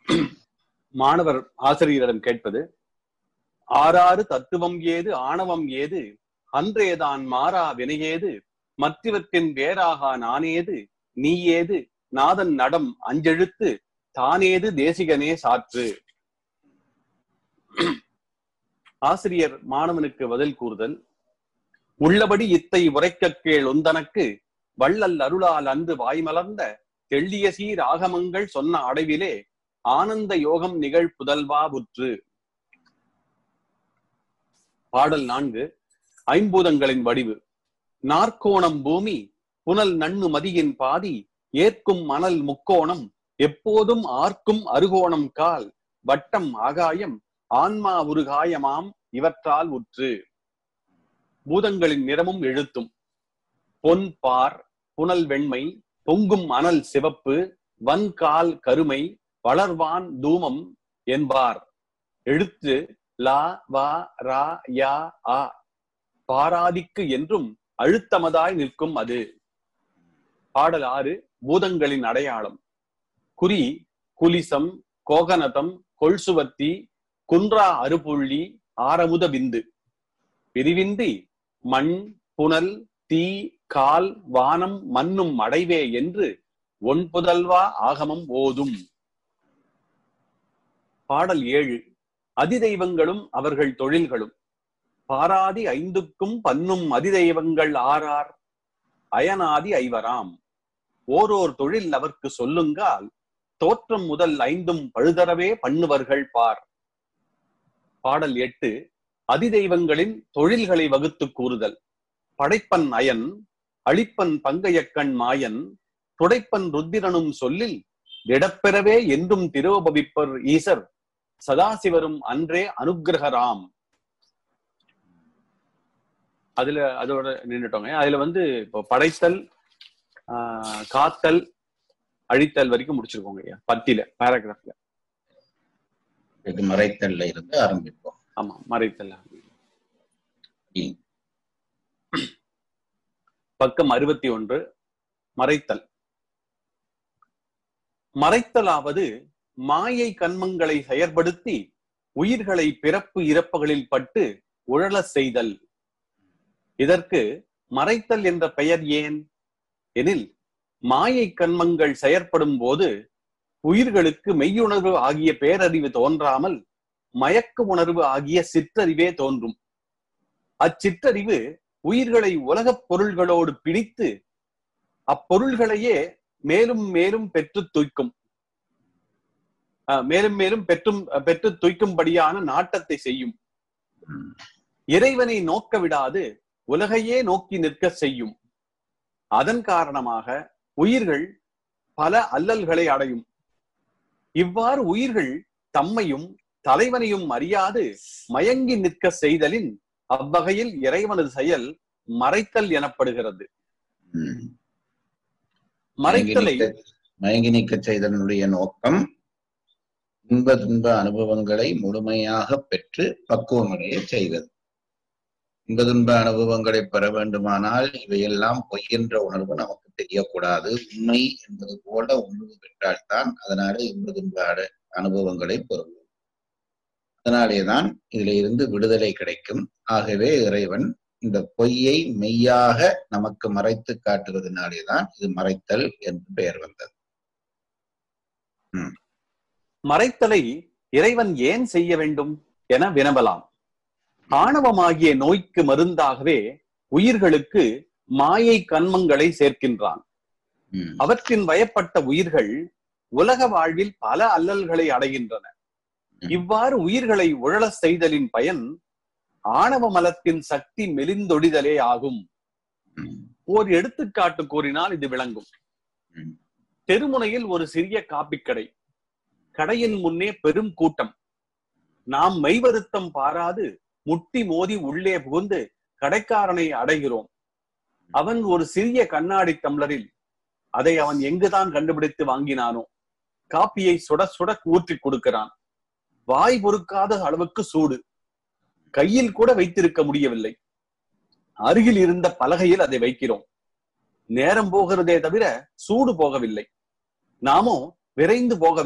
மாணவர் ஆசிரியரிடம் கேட்பது ஆறாறு தத்துவம் ஏது ஆணவம் ஏது அன்றேதான் மாறா வினையேது மற்றவற்றின் வேறாகா நானேது நீ ஏது நாதன் நடம் அஞ்செழுத்து தானேது தேசிகனே சாற்று ஆசிரியர் மாணவனுக்கு பதில் கூறுதல் உள்ளபடி இத்தை உரைக்க கேள் ஒந்தனக்கு வள்ளல் அருளால் அன்று வாய்மலர்ந்த தெள்ளிய சீர் ஆகமங்கள் சொன்ன அடைவிலே ஆனந்த யோகம் நிகழ் புதல்வா புற்று பாடல் நான்கு ஐம்பூதங்களின் வடிவு நாற்கோணம் பூமி புனல் நண்ணு மதியின் பாதி ஏற்கும் மணல் முக்கோணம் எப்போதும் ஆர்க்கும் அருகோணம் கால் வட்டம் ஆகாயம் ஆன்மா உருகாயமாம் இவற்றால் உற்று பூதங்களின் நிறமும் எழுத்தும் பொன் பார் புனல் வெண்மை பொங்கும் அனல் சிவப்பு வன்கால் கருமை வளர்வான் தூமம் என்பார் எழுத்து லா வா ரா யா ஆ பாராதிக்கு என்றும் அழுத்தமதாய் நிற்கும் அது பாடல் ஆறு பூதங்களின் அடையாளம் குறி குலிசம் கோகனதம் கொள்சுவத்தி குன்றா அருப்புள்ளி ஆரமுத விந்து பிரிவின்றி மண் புனல் தீ கால் வானம் மண்ணும் அடைவே என்று ஒன் புதல்வா ஆகமம் ஓதும் பாடல் ஏழு அதிதெய்வங்களும் அவர்கள் தொழில்களும் பாராதி ஐந்துக்கும் பன்னும் அதிதெய்வங்கள் ஆறார் அயனாதி ஐவராம் ஓரோர் தொழில் அவர்க்கு சொல்லுங்கால் தோற்றம் முதல் ஐந்தும் பழுதரவே பண்ணுவர்கள் பார் பாடல் எட்டு அதிதெய்வங்களின் தொழில்களை வகுத்து கூறுதல் படைப்பன் அயன் அழிப்பன் பங்கையக்கண் மாயன் துடைப்பன் ருத்திரனும் சொல்லில் திடப்பெறவே என்றும் திரோபவிப்பர் ஈசர் சதாசிவரும் அன்றே அனுக்கிரகராம் அதுல அதோட நின்றுட்டோங்க அதுல வந்து இப்போ படைத்தல் ஆஹ் காத்தல் அழித்தல் வரைக்கும் முடிச்சிருக்கோங்க ஐயா பத்தில பேராகிராஃப்ல இது மறைத்தல்ல இருந்து ஆரம்பிப்போம் ஆமா மறைத்தல் ம். பக்கம் அறுபத்தி ஒன்று மறைத்தல் மறைத்தலாவது மாயை கண்மங்களை செயற்படுத்தி உயிர்களை பிறப்பு இறப்புகளில் பட்டு உழலச் செய்தல் இதற்கு மறைத்தல் என்ற பெயர் ஏன் எனில் மாயை கண்மங்கள் செயற்படும் போது உயிர்களுக்கு மெய்யுணர்வு ஆகிய பேரறிவு தோன்றாமல் மயக்க உணர்வு ஆகிய சிற்றறிவே தோன்றும் அச்சிற்றறிவு உயிர்களை உலகப் பொருள்களோடு பிடித்து அப்பொருள்களையே மேலும் மேலும் பெற்று துய்க்கும் அஹ் மேலும் மேலும் பெற்றும் பெற்று துய்க்கும்படியான நாட்டத்தை செய்யும் ம். இறைவனை நோக்க விடாது உலகையே நோக்கி நிற்க செய்யும் அதன் காரணமாக உயிர்கள் பல அல்லல்களை அடையும் இவ்வாறு உயிர்கள் தம்மையும் தலைவனையும் அறியாது மயங்கி நிற்க செய்தலின் அவ்வகையில் இறைவனது செயல் மறைத்தல் எனப்படுகிறது ம். மறைத்தலை மயங்கி நிற்க- மயங்கி நீக்க செய்ததனுடைய நோக்கம் இன்ப துன்ப அனுபவங்களை முழுமையாக பெற்று பக்குவமடைய செய்தது இன்ப துன்ப அனுபவங்களை பெற வேண்டுமானால் இவையெல்லாம் பொய் என்ற உணர்வு நமக்கு தெரியக்கூடாது உண்மை என்பது போல உணர்வு பெற்றால்தான் அதனால இன்ப துன்ப அட- அனுபவங்களை பெறுவோம் அதனாலேதான் இதுல இருந்து விடுதலை கிடைக்கும் ஆகவே இறைவன் இந்த பொய்யை மெய்யாக நமக்கு மறைத்து காட்டுவதனாலேதான் இது மறைத்தல் என்று பெயர் வந்தது மறைத்தலை இறைவன் ஏன் செய்ய வேண்டும் என வினவலாம் ஆணவமாகிய நோய்க்கு மருந்தாகவே உயிர்களுக்கு மாயை கண்மங்களை சேர்க்கின்றான் ம், அவற்றின் வயப்பட்ட உயிர்கள் உலக வாழ்வில் பல அல்லல்களை அடைகின்றன இவ்வாறு உயிர்களை உழலச் செய்தலின் பயன் ஆணவ மலத்தின் சக்தி மெலிந்தொடிதலே ஆகும் ம், ஓர் எடுத்துக்காட்டு கூறினால் இது விளங்கும் ம். தெருமுனையில் ஒரு சிறிய காப்பிக்கடை கடையின் முன்னே பெரும் கூட்டம் நாம் மெய்வருத்தம் பாராது முட்டி மோதி உள்ளே புகுந்து கடைக்காரனை அடைகிறோம் அவன் ஒரு சிறிய கண்ணாடி டம்ளரில் அதை அவன் எங்குதான் கண்டுபிடித்து வாங்கினானோ காப்பியை சுட சுட ஊற்றி கொடுக்கிறான் வாய் பொறுக்காத அளவுக்கு சூடு கையில் கூட வைத்திருக்க முடியவில்லை அருகில் இருந்த பலகையில் அதை வைக்கிறோம் நேரம் போகிறதே தவிர சூடு போகவில்லை நாமோ விரைந்து போக